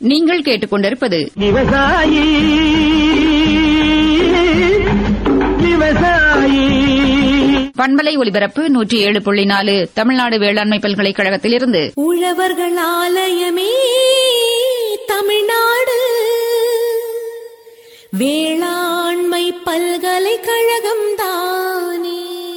நீங்கள் கேட்டுக்கொண்டிருப்பது விவசாயி விவசாயி பண்பலை ஒலிபரப்பு நூற்றி ஏழு புள்ளி நாலு தமிழ்நாடு வேளாண்மை பல்கலைக்கழகத்திலிருந்து உழவர்கள் ஆலயமே தமிழ்நாடு வேளாண்மை பல்கலைக்கழகம் தானே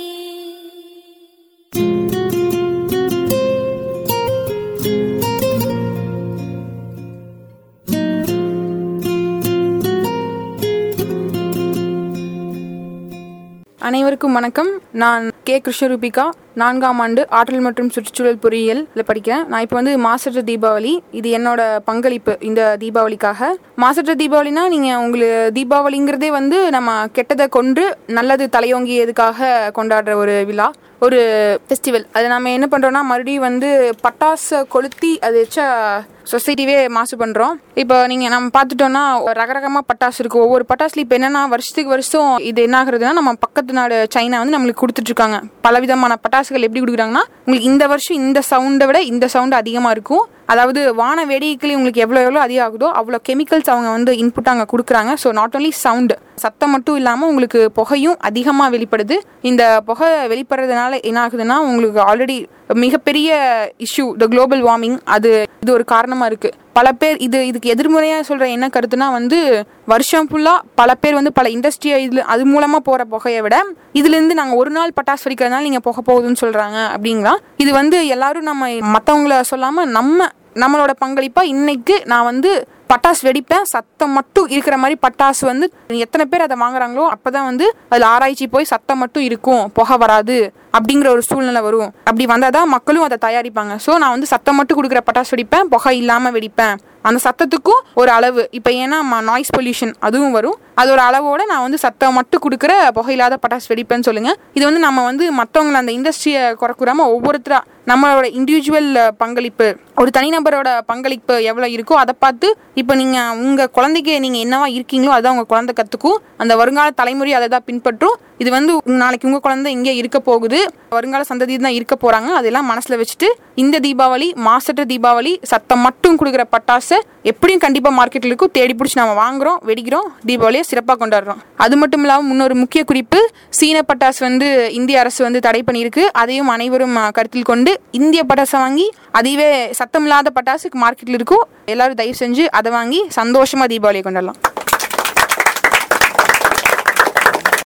அனைவருக்கும் வணக்கம் நான் கே கிருஷ்ணரூபிகா நான்காம் ஆண்டு ஆற்றல் மற்றும் சுற்றுச்சூழல் பொறியியல் படிக்கிறேன் நான் இப்போ வந்து மாசற்ற தீபாவளி இது என்னோட பங்களிப்பு இந்த தீபாவளிக்காக மாசற்ற தீபாவளினா நீங்கள் உங்களுக்கு தீபாவளிங்கிறதே வந்து நம்ம கெட்டதை கொன்று நல்லது தலையோங்கியதுக்காக கொண்டாடுற ஒரு விழா ஒரு ஃபெஸ்டிவல் அது நம்ம என்ன பண்ணுறோம்னா மறுபடியும் வந்து பட்டாசை கொளுத்தி அது வச்சா சொசைட்டிவே மாசு பண்ணுறோம் இப்போ நீங்கள் நம்ம பார்த்துட்டோம்னா ரகரகமாக பட்டாசு இருக்குது ஒவ்வொரு பட்டாசுல இப்போ என்னன்னா வருஷத்துக்கு வருஷம் இது என்ன ஆகுறதுன்னா நம்ம பக்கத்து நாடு சைனா வந்து நம்மளுக்கு கொடுத்துட்ருக்காங்க பலவிதமான பட்டாசுகள் எப்படி கொடுக்குறாங்கன்னா உங்களுக்கு இந்த வருஷம் இந்த சவுண்டை விட இந்த சவுண்டு அதிகமாக இருக்கும் அதாவது வான வெடிக்கலி உங்களுக்கு எவ்வளோ எவ்வளோ அதிகம் ஆகுதோ அவ்வளோ கெமிக்கல்ஸ் அவங்க வந்து இன்புட் அங்கே கொடுக்குறாங்க ஸோ நாட் only சவுண்டு சத்தம் மட்டும் இல்லாமல் உங்களுக்கு புகையும் அதிகமாக வெளிப்படுது இந்த புகை வெளிப்படுறதுனால என்ன ஆகுதுன்னா உங்களுக்கு ஆல்ரெடி மிகப்பெரிய இஷ்யூ த குளோபல் வார்மிங் அது இது ஒரு காரணமாக இருக்குது பல பேர் இது இதுக்கு எதிர்மறையாக சொல்கிற என்ன கருத்துனா வந்து வருஷம் ஃபுல்லாக பல பேர் வந்து பல இண்டஸ்ட்ரியை இதில் அது மூலமாக போகிற புகையை விட இதுலேருந்து நாங்கள் ஒரு நாள் பட்டாசு வெடிக்கிறதுனால நீங்கள் புகை போகுதுன்னு சொல்கிறாங்க அப்படிங்களா இது வந்து எல்லாரும் நம்ம மற்றவங்கள சொல்லாமல் நம்ம நம்மளோட பங்களிப்பாக இன்னைக்கு நான் வந்து பட்டாசு வெடிப்பேன் சத்தம் மட்டும் இருக்கிற மாதிரி பட்டாசு வந்து எத்தனை பேர் அதை வாங்குறாங்களோ அப்பதான் வந்து அதில் ஆராய்ச்சி போய் சத்தம் மட்டும் இருக்கும் புகை வராது அப்படிங்கிற ஒரு சூழ்நிலை வரும் அப்படி வந்தால் தான் மக்களும் அதை தயாரிப்பாங்க ஸோ நான் வந்து சத்தம் மட்டும் கொடுக்குற பட்டாசு வெடிப்பேன் புகை இல்லாமல் வெடிப்பேன் அந்த சத்தத்துக்கும் ஒரு அளவு இப்போ ஏன்னா நாய்ஸ் பொல்யூஷன் அதுவும் வரும் அது ஒரு அளவோட நான் வந்து சத்தம் மட்டும் கொடுக்குற புகையில்லாத பட்டாசு வெடிப்பேன்னு சொல்லுங்க இது வந்து நம்ம வந்து மற்றவங்களை அந்த இண்டஸ்ட்ரியை குறைக்கூடாம ஒவ்வொருத்தரா நம்மளோட இண்டிவிஜுவல் பங்களிப்பு ஒரு தனிநபரோட பங்களிப்பு எவ்வளோ இருக்கோ அதை பார்த்து இப்போ நீங்கள் உங்கள் குழந்தைக்கு நீங்கள் என்னவா இருக்கீங்களோ அதான் உங்கள் குழந்தை கற்றுக்கும் அந்த வருங்கால தலைமுறை அதை தான் பின்பற்றும் இது வந்து உங்க- நாளைக்கு உங்கள் குழந்தை இங்கே இருக்க போகுது வருங்கால சந்ததி தான் இருக்க போகிறாங்க அதெல்லாம் மனசில் வச்சுட்டு இந்த தீபாவளி மாசற்ற தீபாவளி சத்தம் மட்டும் கொடுக்குற பட்டாசை எப்படியும் கண்டிப்பாக மார்க்கெட்டில் இருக்கும் தேடி பிடிச்சி நம்ம வாங்குறோம் வெடிக்கிறோம் தீபாவளியை சிறப்பாக கொண்டாடுறோம் அது மட்டும் இல்லாமல் முன்னொரு முக்கிய குறிப்பு சீன பட்டாசு வந்து இந்திய அரசு வந்து தடை பண்ணியிருக்கு அதையும் அனைவரும் அஹ், கருத்தில் கொண்டு இந்திய பட்டாசை வாங்கி அதுவே சத்தமில்லாத பட்டாசு மார்க்கெட்டில் இருக்கும் எல்லாரும் தயவு செஞ்சு அதை வாங்கி சந்தோஷமாக தீபாவளியை கொண்டாடலாம்